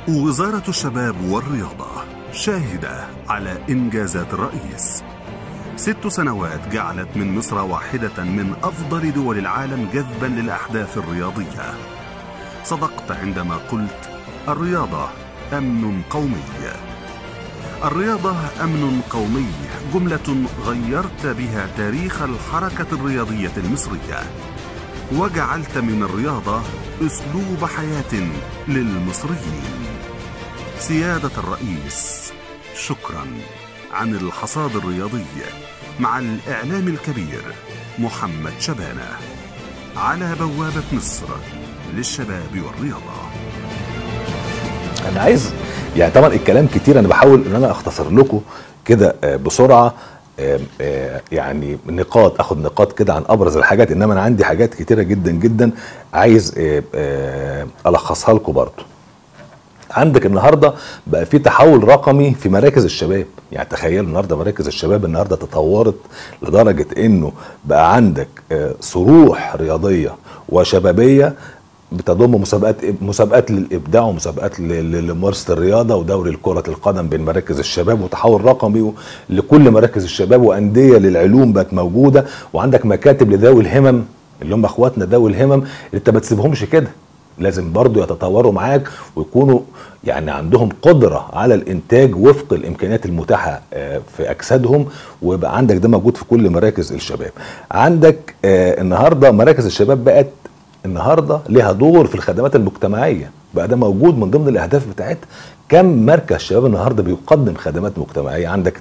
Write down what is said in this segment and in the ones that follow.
وزارة الشباب والرياضة شاهدة على إنجازات الرئيس ست سنوات جعلت من مصر واحدة من أفضل دول العالم جذبا للأحداث الرياضية صدقت عندما قلت الرياضة أمن قومي الرياضة أمن قومي جملة غيرت بها تاريخ الحركة الرياضية المصرية وجعلت من الرياضة أسلوب حياة للمصريين سيادة الرئيس شكرا عن الحصاد الرياضي مع الإعلام الكبير محمد شبانة على بوابة مصر للشباب والرياضة انا عايز يعني طبعا الكلام كتير انا بحاول ان انا اختصر لكم كده آه، بسرعه آه، آه، يعني نقاط اخد نقاط كده عن ابرز الحاجات انما انا عندي حاجات كتيره جدا جدا عايز آه، آه، الخصها لكم برضه عندك النهارده بقى في تحول رقمي في مراكز الشباب يعني تخيل النهارده مراكز الشباب النهارده تطورت لدرجه انه بقى عندك آه، صروح رياضيه وشبابيه بتضم مسابقات مسابقات للابداع ومسابقات ل- ل- لممارسه الرياضه ودوري كره القدم بين مراكز الشباب وتحول رقمي و- لكل مراكز الشباب وانديه للعلوم بقت موجوده وعندك مكاتب لذوي الهمم اللي هم اخواتنا ذوي الهمم اللي انت ما تسيبهمش كده لازم برضو يتطوروا معاك ويكونوا يعني عندهم قدرة على الإنتاج وفق الإمكانيات المتاحة آه، في أجسادهم ويبقى عندك ده موجود في كل مراكز الشباب عندك آه، النهاردة مراكز الشباب بقت النهاردة لها دور في الخدمات المجتمعية بقى ده موجود من ضمن الأهداف بتاعتها كم مركز شباب النهاردة بيقدم خدمات مجتمعية عندك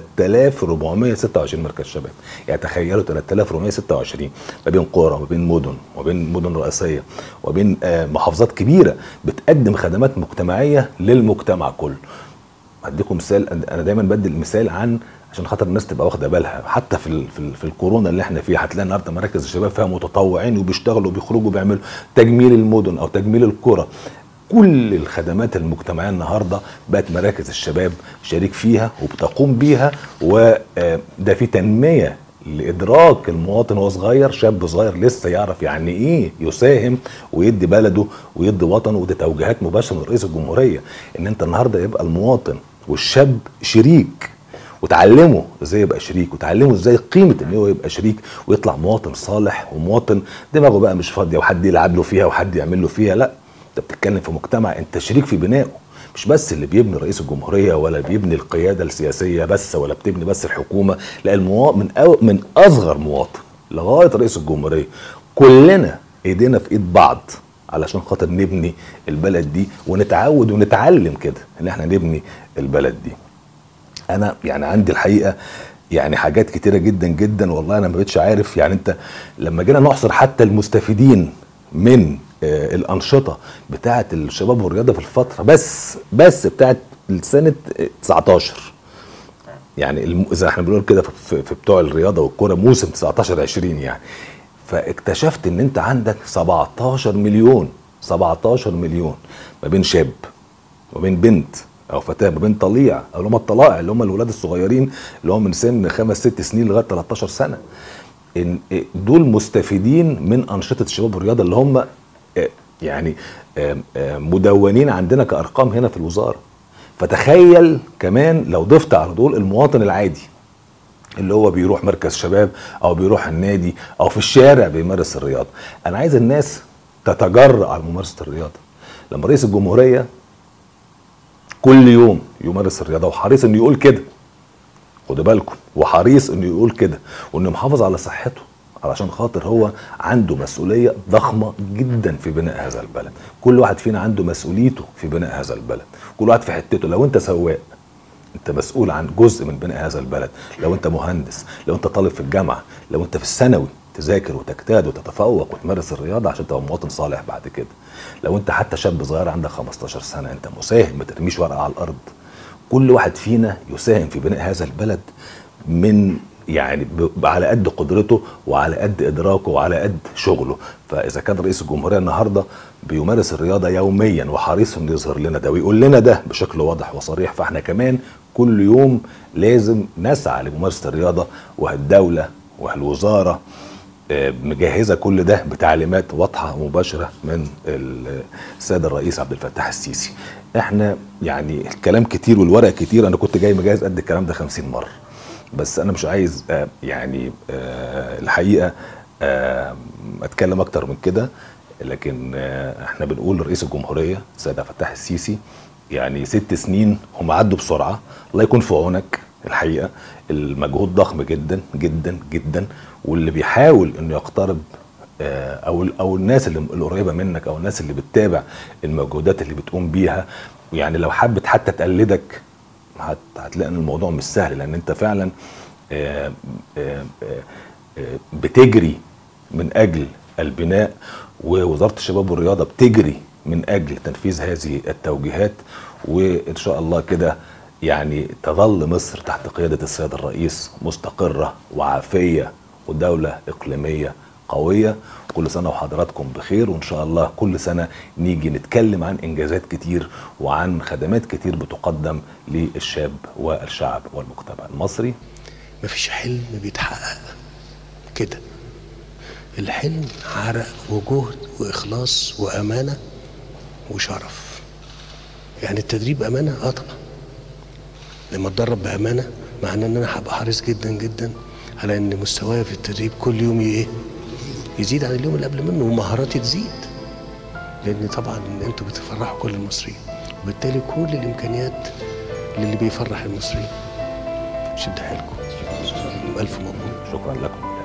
3426 مركز شباب يعني تخيلوا 3426 ما بين قرى وما بين مدن وبين مدن رئيسيه وبين آه، محافظات كبيره بتقدم خدمات مجتمعيه للمجتمع كله اديكم مثال انا دايما بدي المثال عن عشان خاطر الناس تبقى واخده بالها حتى في ال في, ال في الكورونا اللي احنا فيها هتلاقي النهارده مراكز الشباب فيها متطوعين وبيشتغلوا وبيخرجوا وبيعملوا تجميل المدن او تجميل القرى كل الخدمات المجتمعيه النهارده بقت مراكز الشباب شريك فيها وبتقوم بيها وده في تنميه لادراك المواطن وهو صغير شاب صغير لسه يعرف يعني ايه يساهم ويدي بلده ويدي وطنه ودي توجيهات مباشره من رئيس الجمهوريه ان انت النهارده يبقى المواطن والشاب شريك وتعلمه ازاي يبقى شريك وتعلمه ازاي قيمه ان هو يبقى شريك ويطلع مواطن صالح ومواطن دماغه بقى مش فاضيه وحد يلعب له فيها وحد يعمل له فيها لا انت بتتكلم في مجتمع انت شريك في بنائه مش بس اللي بيبني رئيس الجمهوريه ولا بيبني القياده السياسيه بس ولا بتبني بس الحكومه لا الموا... من أو... من اصغر مواطن لغايه رئيس الجمهوريه كلنا ايدينا في ايد بعض علشان خاطر نبني البلد دي ونتعود ونتعلم كده ان احنا نبني البلد دي انا يعني عندي الحقيقه يعني حاجات كتيره جدا جدا والله انا ما بقتش عارف يعني انت لما جينا نحصر حتى المستفيدين من آه، الانشطه بتاعه الشباب والرياضه في الفتره بس بس بتاعه سنه آه، 19 يعني الم... اذا احنا بنقول كده في, في بتوع الرياضه والكوره موسم 19 20 يعني فاكتشفت ان انت عندك 17 مليون 17 مليون ما بين شاب وما بين بنت او فتاه ما بين طليع او اللي هم الطلائع اللي هم الولاد الصغيرين اللي هم من سن خمس ست سنين لغايه 13 سنه إن دول مستفيدين من انشطه الشباب والرياضه اللي هم آه، يعني آه، آه، مدونين عندنا كارقام هنا في الوزاره فتخيل كمان لو ضفت على دول المواطن العادي اللي هو بيروح مركز شباب او بيروح النادي او في الشارع بيمارس الرياضه انا عايز الناس تتجرأ على ممارسه الرياضه لما رئيس الجمهوريه كل يوم يمارس الرياضه وحريص انه يقول كده خدوا بالكم وحريص انه يقول كده وانه محافظ على صحته علشان خاطر هو عنده مسؤوليه ضخمه جدا في بناء هذا البلد كل واحد فينا عنده مسؤوليته في بناء هذا البلد كل واحد في حتته لو انت سواق انت مسؤول عن جزء من بناء هذا البلد لو انت مهندس لو انت طالب في الجامعه لو انت في الثانوي تذاكر وتجتهد وتتفوق وتمارس الرياضه عشان تبقى مواطن صالح بعد كده لو انت حتى شاب صغير عندك 15 سنه انت مساهم ما ترميش ورقه على الارض كل واحد فينا يساهم في بناء هذا البلد من يعني ب- على قد قدرته وعلى قد ادراكه وعلى قد شغله فاذا كان رئيس الجمهوريه النهارده بيمارس الرياضه يوميا وحريص انه يظهر لنا ده ويقول لنا ده بشكل واضح وصريح فاحنا كمان كل يوم لازم نسعى لممارسه الرياضه والدوله والوزاره آه، مجهزه كل ده بتعليمات واضحه ومباشره من ال- السيد الرئيس عبد الفتاح السيسي احنا يعني الكلام كتير والورق كتير انا كنت جاي مجهز قد الكلام ده 50 مره بس انا مش عايز آه، يعني آه، الحقيقه آه، اتكلم اكتر من كده لكن آه، احنا بنقول لرئيس الجمهوريه السيد عبد الفتاح السيسي يعني ست سنين هم عدوا بسرعه الله يكون في عونك الحقيقه المجهود ضخم جدا جدا جدا واللي بيحاول انه يقترب آه، او او الناس اللي القريبه منك او الناس اللي بتتابع المجهودات اللي بتقوم بيها يعني لو حبت حتى تقلدك هت- هتلاقي ان الموضوع مش سهل لان انت فعلا آه، آه، آه، آه، بتجري من اجل البناء ووزاره الشباب والرياضه بتجري من اجل تنفيذ هذه التوجيهات وان شاء الله كده يعني تظل مصر تحت قياده السيد الرئيس مستقره وعافيه ودوله اقليميه قويه كل سنه وحضراتكم بخير وان شاء الله كل سنه نيجي نتكلم عن انجازات كتير وعن خدمات كتير بتقدم للشاب والشعب والمجتمع المصري مفيش حلم بيتحقق كده الحلم عرق وجهد واخلاص وامانه وشرف يعني التدريب امانه اه طبعا لما اتدرب بامانه معناه ان انا هبقى حريص جدا جدا على ان مستواي في التدريب كل يوم ايه يزيد عن اليوم اللي قبل منه ومهاراتي تزيد لان طبعا انتوا بتفرحوا كل المصريين وبالتالي كل الامكانيات للي بيفرح المصريين شد حيلكم الف مبروك شكرا لكم